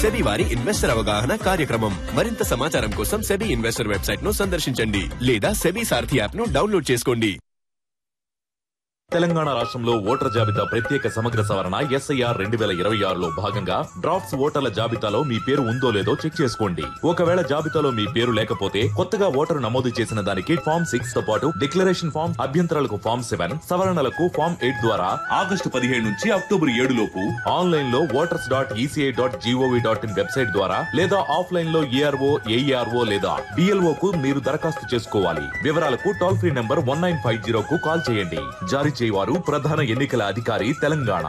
SEBI వారి investor అవగాహన కార్యక్రమం మరింత సమాచారం కోసం సెబీ ఇన్వెస్టర్ వెబ్సైట్ ను సందర్శించండి లేదా సెబీ సారథి యాప్ ను డౌన్లోడ్ చేసుకోండి తెలంగాణ రాష్ట్రంలో ఓటర్ జాబితా ప్రత్యేక సమగ్ర సవరణ ఎస్ఐఆర్ రెండు వేల ఇరవై ఆరులో భాగంగా డ్రాఫ్ట్స్ ఓటర్ల జాబితాలో మీ పేరు ఉందో లేదో చెక్ చేసుకోండి ఒకవేళ జాబితాలో మీ పేరు లేకపోతే కొత్తగా ఓటరు నమోదు చేసిన దానికి ఫామ్ సిక్స్ తో పాటు డిక్లరేషన్ ఫామ్ అభ్యంతరాలకు ఫామ్ సెవెన్ సవరణలకు ఫామ్ ఎయిట్ ద్వారా ఆగస్టు పదిహేడు నుంచి అక్టోబర్ ఏడు లోపు ఆన్లైన్ లో voters dot ECI dot gov dot in website ద్వారా లేదా ఆఫ్లైన్ లో ఏఆర్ఓ ఏఈఆర్ఓ లేదా డిఎల్ఓ కు మీరు దరఖాస్తు చేసుకోవాలి వివరాలకు toll free number one nine five zero కు కాల్ చేయండి జారీ చేయవారు ప్రధాన ఎన్నికల అధికారి తెలంగాణ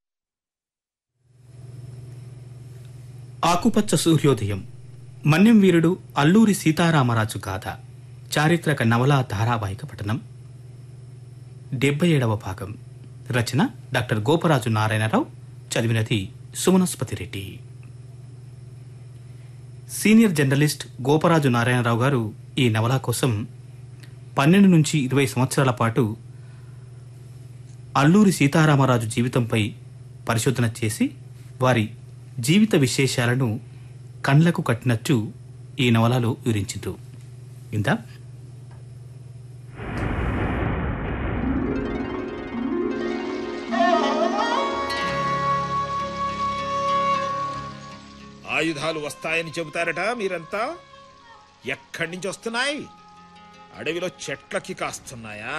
ఆకుపచ్చ సూర్యోదయం మన్యం వీరుడు అల్లూరి సీతారామరాజు గాథ చారిత్రక నవలా ధారావాహిక పఠనం డెబ్బై ఏడవ భాగం రచన డాక్టర్ గోపరాజు నారాయణరావు చదివినది సుమనస్పతి రెడ్డి సీనియర్ జర్నలిస్ట్ గోపరాజు నారాయణరావు గారు ఈ నవల కోసం పన్నెండు నుంచి ఇరవై సంవత్సరాల పాటు అల్లూరి సీతారామరాజు జీవితంపై పరిశోధన చేసి వారి జీవిత విశేషాలను కండ్లకు కట్టినట్టు ఈ నవలలో వివరించిండ్రు ఇందా ఆయుధాలు వస్తాయని చెబుతారట మీరంతా ఎక్కడి నుంచి వస్తున్నాయి అడవిలో చెట్లకి కాస్తున్నాయా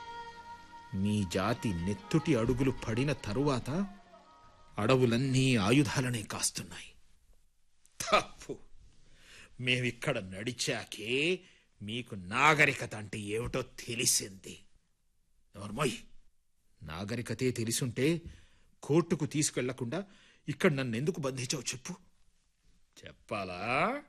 మీ జాతి నెత్తుటి అడుగులు పడిన తరువాత అడవులన్నీ ఆయుధాలనే కాస్తున్నాయి తప్పు మేమిక్కడ నడిచాకే మీకు నాగరికత అంటే ఏమిటో తెలిసింది నోర్మోయ్ నాగరికతే తెలిసుంటే కోర్టుకు తీసుకెళ్లకుండా ఇక్కడ నన్ను ఎందుకు బంధించావు చెప్పు చెప్పాలా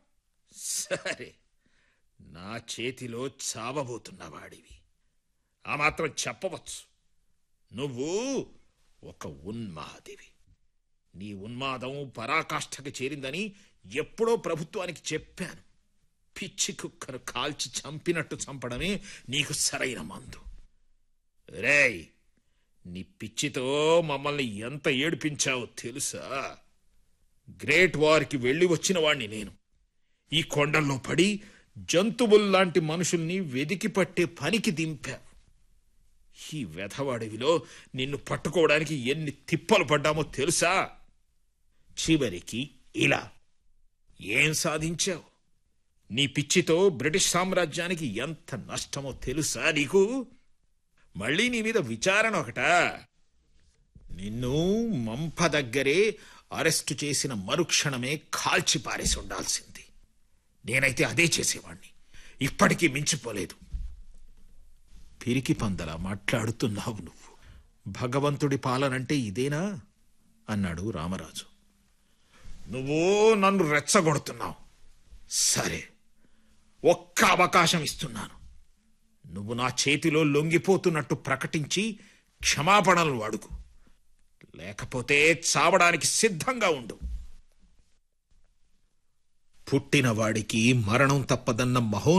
సరే నా చేతిలో చావబోతున్నవాడివి ఆ మాత్రం చెప్పవచ్చు నువ్వు ఒక ఉన్మాదివి నీ ఉన్మాదం పరాకాష్ఠకి చేరిందని ఎప్పుడో ప్రభుత్వానికి చెప్పాను పిచ్చి కుక్కను కాల్చి చంపినట్టు చంపడమే నీకు సరైన మందు రేయ్ నీ పిచ్చితో మమ్మల్ని ఎంత ఏడిపించావో తెలుసా గ్రేట్ వార్కి వెళ్ళి వచ్చిన వాణ్ణి నేను ఈ కొండల్లో పడి జంతువుల్లాంటి మనుషుల్ని వెదికి పట్టే పనికి దింపావు ఈ వెధవాడవిలో నిన్ను పట్టుకోవడానికి ఎన్ని తిప్పలు పడ్డామో తెలుసా చివరికి ఇలా ఏం సాధించావు నీ పిచ్చితో బ్రిటిష్ సామ్రాజ్యానికి ఎంత నష్టమో తెలుసా నీకు మళ్ళీ నీ మీద విచారణ ఒకటా నిన్ను మంప దగ్గరే అరెస్టు చేసిన మరుక్షణమే కాల్చి పారేసి ఉండాల్సింది నేనైతే అదే చేసేవాణ్ణి ఇప్పటికీ మించిపోలేదు పిరికి పందలా మాట్లాడుతున్నావు నువ్వు భగవంతుడి పాలనంటే ఇదేనా అన్నాడు రామరాజు నువ్వు నన్ను రెచ్చగొడుతున్నావు సరే ఒక్క అవకాశం ఇస్తున్నాను నువ్వు నా చేతిలో లొంగిపోతున్నట్టు ప్రకటించి క్షమాపణలు అడుగు లేకపోతే చావడానికి సిద్ధంగా ఉండు పుట్టినవాడికి మరణం తప్పదన్న మహో